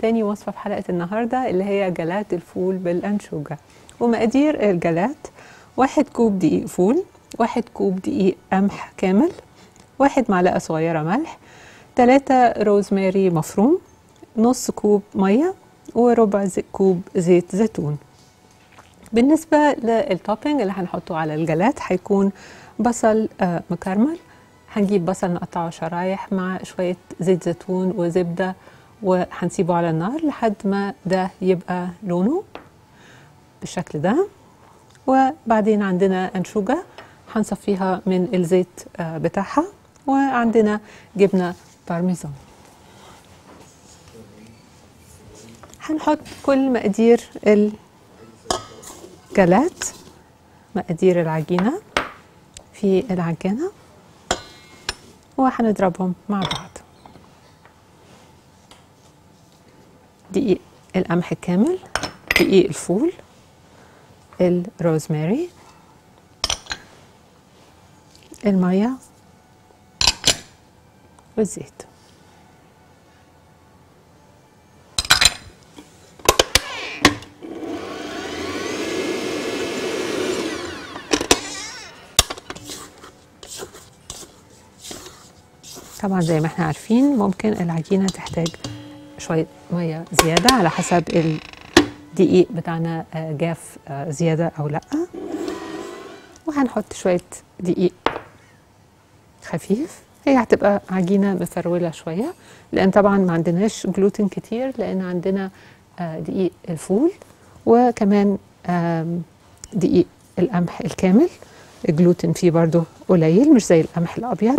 تاني وصفة في حلقة النهاردة اللي هي جلات الفول بالأنشوجة ومقادير الجلات واحد كوب دقيق فول واحد كوب دقيق قمح كامل واحد معلقة صغيرة ملح تلاتة روزماري مفروم نص كوب مية وربع زي- كوب زيت زيتون بالنسبة للتوبينج اللي هنحطه على الجلات هيكون بصل آه، مكرمل هنجيب بصل نقطعه شرايح مع شوية زيت زيتون وزبدة وهنسيبه على النار لحد ما ده يبقى لونه بالشكل ده وبعدين عندنا أنشوجة هنصفيها من الزيت آه، بتاعها وعندنا جبنة بارميزان هنحط كل مقادير الجلات مقادير العجينة في العجانة وهنضربهم مع بعض دقيق القمح الكامل دقيق الفول الروزماري المية والزيت طبعا زي ما احنا عارفين ممكن العجينة تحتاج شوية مية زيادة على حسب الدقيق بتاعنا آه، جاف آه، زيادة أو لأ وهنحط شوية دقيق خفيف هي هتبقى عجينة مفرولة شوية لأن طبعا ما عندناش جلوتين كتير لأن عندنا آه، دقيق الفول وكمان آم، دقيق القمح الكامل الجلوتين فيه برضو قليل مش زي القمح الأبيض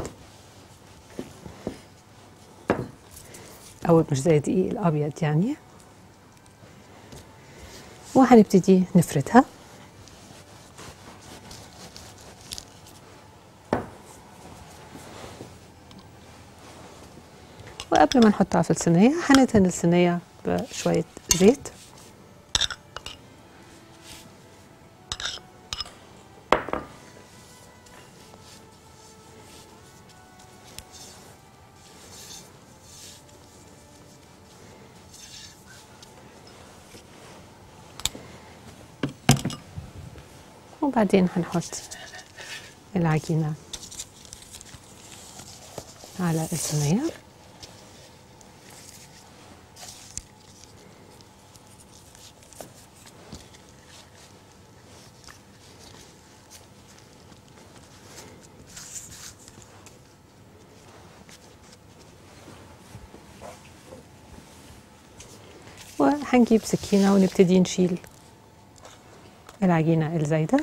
أو مش زي الدقيق الأبيض يعني وهنبتدي نفردها وقبل ما نحطها في الصينية هندهن الصينية بشوية زيت وبعدين هنحط العجينة على الصينية وهنجيب سكينة ونبتدي نشيل العجينة الزايدة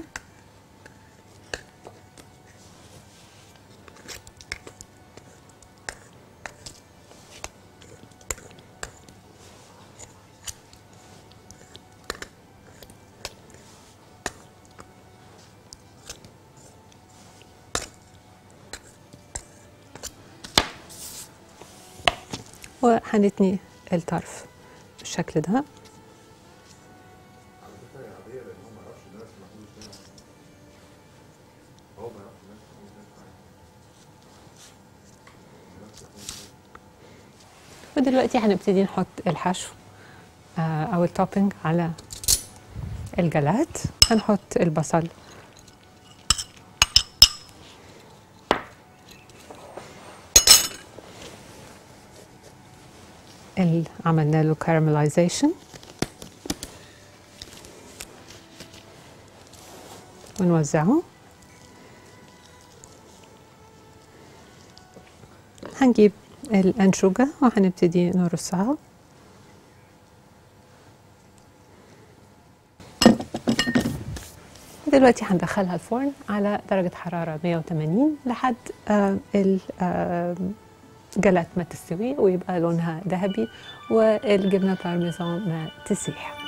وهنتني الطرف بالشكل ده ودلوقتي هنبتدي نحط الحشو آه، او التوبينج على الجلات هنحط البصل اللي عملنا له كارملايزيشن ونوزعه هنجيب الأنشوجة وهنبتدي نرصها دلوقتي هندخلها الفرن على درجة حرارة 180 لحد آه، ال- آه، جلات ما تستوي ويبقى لونها ذهبي والجبنة بارميزان ما تسيح